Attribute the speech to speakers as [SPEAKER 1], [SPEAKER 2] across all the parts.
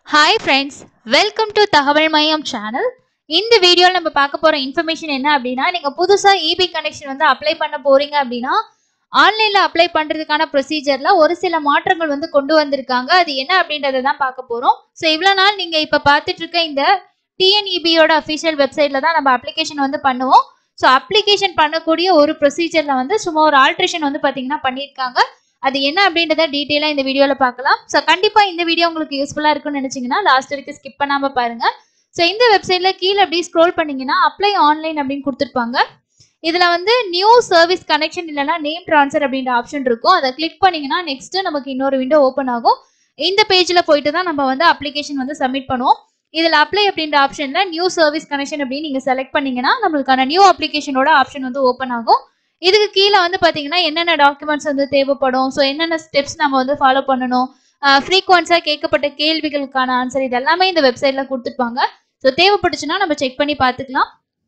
[SPEAKER 1] hi friends welcome to தகவல் மையம் channel இந்த வீடியோவில் நம்ம பார்க்க போகிற இன்ஃபர்மேஷன் என்ன அப்படின்னா நீங்கள் புதுசாக இபி கனெக்ஷன் வந்து அப்ளை பண்ண போகிறீங்க அப்படின்னா ஆன்லைனில் அப்ளை பண்ணுறதுக்கான ப்ரொசீஜரில் ஒரு சில மாற்றங்கள் வந்து கொண்டு வந்திருக்காங்க அது என்ன அப்படின்றத தான் பார்க்க போகிறோம் ஸோ இவ்வளோ நாள் நீங்கள் இப்போ பார்த்துட்டு இருக்க இந்த டிஎன்இபியோட அஃபிஷியல் வெப்சைட்டில் தான் நம்ம அப்ளிகேஷன் வந்து பண்ணுவோம் ஸோ அப்ளிகேஷன் பண்ணக்கூடிய ஒரு ப்ரொசீஜரில் வந்து சும்மா ஒரு ஆல்ட்ரேஷன் வந்து பார்த்தீங்கன்னா பண்ணியிருக்காங்க அது என்ன அப்படின்றத டீட்டெயிலாக இந்த வீடியோவில் பார்க்கலாம் ஸோ கண்டிப்பாக இந்த வீடியோ உங்களுக்கு யூஸ்ஃபுல்லாக இருக்கும்னு நினச்சிங்கன்னா லாஸ்ட் வரைக்கும் ஸ்கிப் பண்ணாமல் பாருங்கள் ஸோ இந்த வெப்சைட்டில் கீழே அப்படியே ஸ்க்ரோல் பண்ணீங்கன்னா அப்ளை ஆன்லைன் அப்படின்னு கொடுத்துருப்பாங்க இதில் வந்து நியூ சர்வீஸ் கனெக்ஷன் இல்லைனா நேம் ட்ரான்ஸ்ஃபர் அப்படின்ற ஆப்ஷன் இருக்கும் அதை கிளிக் பண்ணீங்கன்னா நெக்ஸ்ட் நமக்கு இன்னொரு விண்டோ ஓப்பன் ஆகும் இந்த பேஜில் போயிட்டு தான் நம்ம வந்து அப்ளிகேஷன் வந்து சப்மிட் பண்ணுவோம் இதில் அப்ளை அப்படின்ற ஆப்ஷனில் நியூ சர்வீஸ் கனெக்ஷன் அப்படின்னு நீங்கள் செலக்ட் பண்ணீங்கன்னா நம்மளுக்கான நியூ அப்ளிகேஷனோட ஆப்ஷன் வந்து ஓப்பன் ஆகும் இதுக்கு கீழே வந்து பார்த்தீங்கன்னா என்னென்ன டாக்குமெண்ட்ஸ் வந்து தேவைப்படும் ஸோ என்னென்ன ஸ்டெப்ஸ் நம்ம வந்து ஃபாலோ பண்ணணும் ஃப்ரீக்வன்ஸாக கேட்கப்பட்ட கேள்விகளுக்கான ஆன்சர் இது எல்லாமே இந்த வெப்சைட்டில் கொடுத்துருப்பாங்க ஸோ தேவைப்பட்டுச்சுன்னா நம்ம செக் பண்ணி பார்த்துக்கலாம்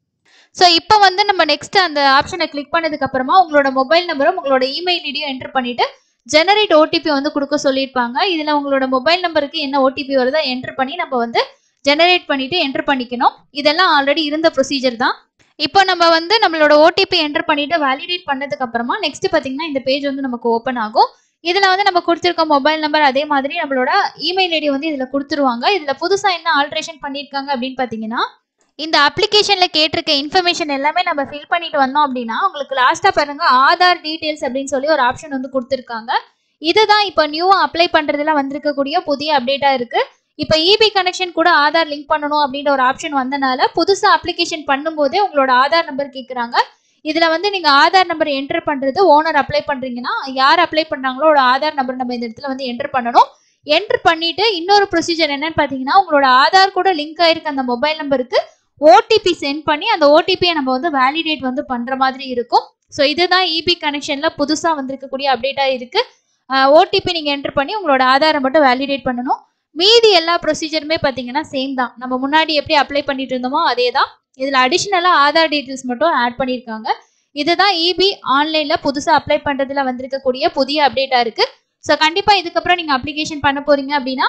[SPEAKER 1] ஸோ இப்போ வந்து நம்ம நெக்ஸ்ட் அந்த ஆப்ஷனை கிளிக் பண்ணதுக்கு அப்புறமா உங்களோட மொபைல் நம்பரும் உங்களோட இமெயில் ஐடியும் என்டர் பண்ணிட்டு ஜெனரேட் ஓடிபி வந்து கொடுக்க சொல்லியிருப்பாங்க இதில் உங்களோட மொபைல் நம்பருக்கு என்ன ஓடிபி வருதோ என்டர் பண்ணி நம்ம வந்து ஜெனரேட் பண்ணிட்டு என்டர் பண்ணிக்கணும் இதெல்லாம் ஆல்ரெடி இருந்த ப்ரொசீஜர் தான் இப்போ நம்ம வந்து நம்மளோட ஓடிபி என்டர் பண்ணிட்டு வேலிடேட் பண்ணதுக்கு அப்புறமா நெக்ஸ்ட் பார்த்தீங்கன்னா இந்த பேஜ் வந்து நமக்கு ஓப்பன் ஆகும் இதில் வந்து நம்ம கொடுத்துருக்க மொபைல் நம்பர் அதே மாதிரி நம்மளோட இமெயில் ஐடி வந்து இதில் கொடுத்துருவாங்க இதில் புதுசாக என்ன ஆல்ட்ரேஷன் பண்ணியிருக்காங்க அப்படின்னு பார்த்தீங்கன்னா இந்த அப்ளிகேஷனில் கேட்டிருக்க இன்ஃபர்மேஷன் எல்லாமே நம்ம ஃபில் பண்ணிட்டு வந்தோம் அப்படின்னா உங்களுக்கு லாஸ்ட்டாக பாருங்க ஆதார் டீட்டெயில்ஸ் அப்படின்னு சொல்லி ஒரு ஆப்ஷன் வந்து கொடுத்துருக்காங்க இதுதான் இப்போ நியூவாக அப்ளை பண்ணுறதுல வந்திருக்கக்கூடிய புதிய அப்டேட்டாக இருக்குது இப்போ இபி கனெக்ஷன் கூட ஆதார் லிங்க் பண்ணணும் அப்படின்ற ஒரு ஆப்ஷன் வந்தனால புதுசாக அப்ளிகேஷன் பண்ணும்போதே உங்களோட ஆதார் நம்பர் கேட்குறாங்க இதில் வந்து நீங்கள் ஆதார் நம்பர் என்டர் பண்ணுறது ஓனர் அப்ளை பண்ணுறீங்கன்னா யார் அப்ளை பண்ணுறாங்களோ ஒரு ஆதார் நம்பர் நம்ம இந்த இடத்துல வந்து என்டர் பண்ணணும் என்டர் பண்ணிட்டு இன்னொரு ப்ரொசீஜர் என்னன்னு பார்த்தீங்கன்னா உங்களோட ஆதார் கூட லிங்க் ஆயிருக்க அந்த மொபைல் நம்பருக்கு ஓடிபி சென்ட் பண்ணி அந்த ஓடிபியை நம்ம வந்து வேலிடேட் வந்து பண்ணுற மாதிரி இருக்கும் ஸோ இதுதான் இபி கனெக்ஷனில் புதுசாக வந்திருக்கக்கூடிய அப்டேட்டாக இருக்குது ஓடிபி நீங்கள் என்டர் பண்ணி உங்களோட ஆதாரை மட்டும் வேலிடேட் பண்ணணும் மீதி எல்லா ப்ரொசீஜருமே பார்த்தீங்கன்னா சேம் தான் நம்ம முன்னாடி எப்படி அப்ளை பண்ணிட்டு இருந்தோமோ அதே தான் இதில் அடிஷ்னலாக ஆதார் டீட்டெயில்ஸ் மட்டும் ஆட் பண்ணியிருக்காங்க இதுதான் இபி ஆன்லைனில் புதுசாக அப்ளை பண்ணுறதுல வந்திருக்கக்கூடிய புதிய அப்டேட்டாக இருக்குது ஸோ கண்டிப்பாக இதுக்கப்புறம் நீங்கள் அப்ளிகேஷன் பண்ண போகிறீங்க அப்படின்னா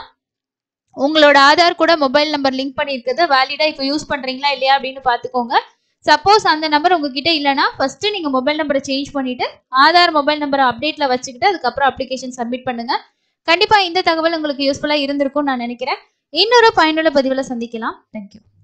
[SPEAKER 1] உங்களோட ஆதார் கூட மொபைல் நம்பர் லிங்க் பண்ணியிருக்கிறது வேலிடாக இப்போ யூஸ் பண்ணுறீங்களா இல்லையா அப்படின்னு பார்த்துக்கோங்க சப்போஸ் அந்த நம்பர் உங்ககிட்ட இல்லைனா ஃபர்ஸ்ட் நீங்கள் மொபைல் நம்பரை சேஞ்ச் பண்ணிவிட்டு ஆதார் மொபைல் நம்பரை அப்டேட்டில் வச்சுக்கிட்டு அதுக்கப்புறம் அப்ளிகேஷன் சப்மிட் பண்ணுங்கள் கண்டிப்பாக இந்த தகவல் உங்களுக்கு யூஸ்ஃபுல்லாக இருந்திருக்கும்னு நான் நினைக்கிறேன் இன்னொரு பயனுள்ள பதிவில் சந்திக்கலாம் தேங்க்யூ